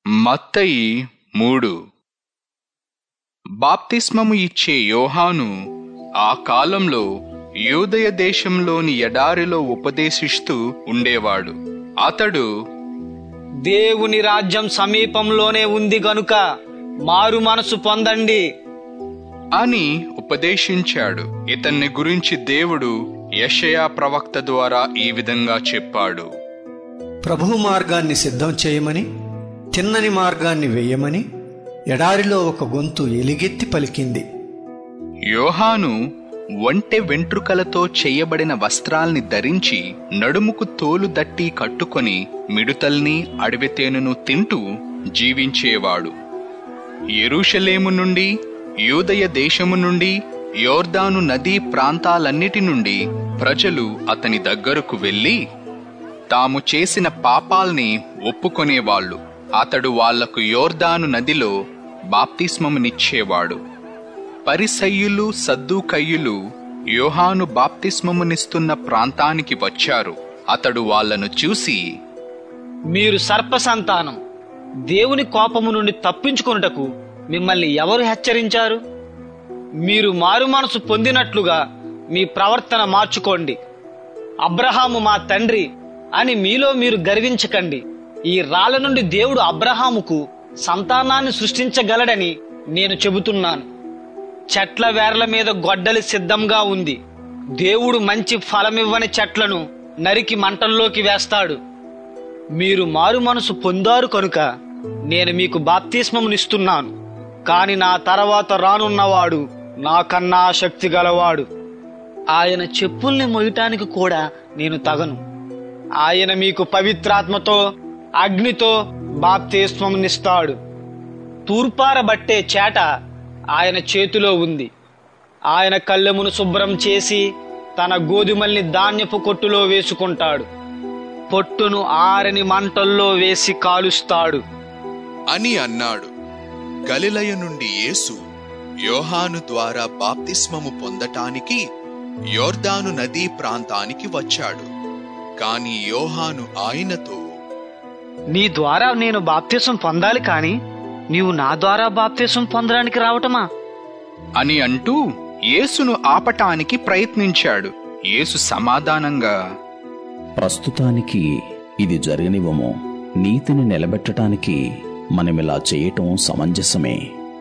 మత్తయి మూడు బాప్తిస్మము ఇచ్చే యోహాను ఆ కాలంలో యూదయ దేశంలోని ఎడారిలో ఉపదేశిస్తూ ఉండేవాడు అతడు దేవుని రాజ్యం సమీపంలోనే ఉంది గనుక మారు మనసు పొందండి అని ఉపదేశించాడు ఇతన్ని గురించి దేవుడు యెషయా ప్రవక్త ద్వారా ఈ విధంగా చెప్పాడు ప్రభువు మార్గాన్ని సిద్ధం చేయమని తిన్నని మార్గాన్ని వేయమని ఎడారిలో ఒక గొంతు ఎలిగెత్తి పలికింది యోహాను ఒంటె వెంట్రుకలతో చేయబడిన వస్త్రాల్ని ధరించి నడుముకు తోలు దట్టి కట్టుకొని మిడుతల్ని అడవితేనెను తింటూ జీవించేవాడు యెరూషలేము నుండి యూదయ దేశము నుండి యోర్దాను నదీ ప్రాంతాలన్నిటి నుండి ప్రజలు అతని దగ్గరకు వెళ్ళి తాము చేసిన పాపాల్ని ఒప్పుకొనేవాళ్ళు అతడు వాళ్లకు యోర్దాను నదిలో బాప్తిస్మమునిచ్చేవాడు పరిసయ్యులు సద్దూకయ్యులు యోహాను బాప్తిస్మమునిస్తున్న ప్రాంతానికి వచ్చారు అతడు వాళ్ళను చూసి మీరు సర్ప సంతానం దేవుని కోపము నుండి తప్పించుకొనుటకు మిమ్మల్ని ఎవరు హెచ్చరించారు మీరు మారు మనసు పొందినట్లుగా మీ ప్రవర్తన మార్చుకోండి అబ్రహాము మా తండ్రి అని మీలో మీరు గర్వించకండి ఈ రాళ్ల నుండి దేవుడు అబ్రహాముకు సంతానాన్ని సృష్టించగలడని నేను చెబుతున్నాను చెట్ల వేర్ల మీద గొడ్డలి సిద్ధంగా ఉంది దేవుడు మంచి ఫలమివ్వని చెట్లను నరికి మంటల్లోకి వేస్తాడు మీరు మారు మనసు పొందారు కనుక నేను మీకు బాప్తిస్మమునిస్తున్నాను కాని నా తర్వాత రానున్నవాడు నాకన్నా శక్తి గలవాడు ఆయన చెప్పుల్ని మొయటానికి కూడా నేను తగను ఆయన మీకు పవిత్రాత్మతో అగ్నితో బాప్తిస్మమునిస్తాడు తూర్పారబట్టే చేట ఆయన చేతిలో ఉంది ఆయన కళ్ళెమును శుభ్రం చేసి తన గోధుమల్ని ధాన్యపు కొట్టులో వేసుకుంటాడు పొట్టును ఆరని మంటల్లో వేసి కాలుస్తాడు అని అన్నాడు గలిలయ నుండి యేసు యోహాను ద్వారా బాప్తిస్మము పొందటానికి యోర్దాను నదీ ప్రాంతానికి వచ్చాడు కాని యోహాను ఆయనతో నీ ద్వారా నేను బాప్తిసం పొందాలి కాని నీవు నా ద్వారా బాప్తిసం పొందడానికి రావటమా అని అంటూ యేసును ఆపటానికి ప్రయత్నించాడు యేసు సమాధానంగా ప్రస్తుతానికి ఇది జరగనివ్వము నీతిని నిలబెట్టడానికి మనమిలా చేయటం సమంజసమే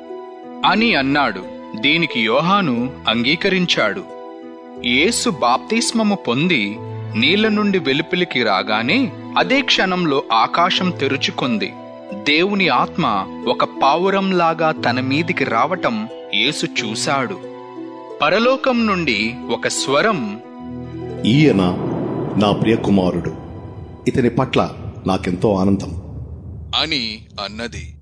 అని అన్నాడు దీనికి యోహాను అంగీకరించాడు యేసు బాప్తిస్మము పొంది నీళ్ల నుండి వెలుపలికి రాగానే అదే క్షణంలో ఆకాశం తెరుచుకుంది దేవుని ఆత్మ ఒక పావురంలాగా తన మీదికి రావటం యేసు చూశాడు పరలోకం నుండి ఒక స్వరం ఈయన నా ప్రియ కుమారుడు ఇతని పట్ల నాకెంతో ఆనందం అని అన్నది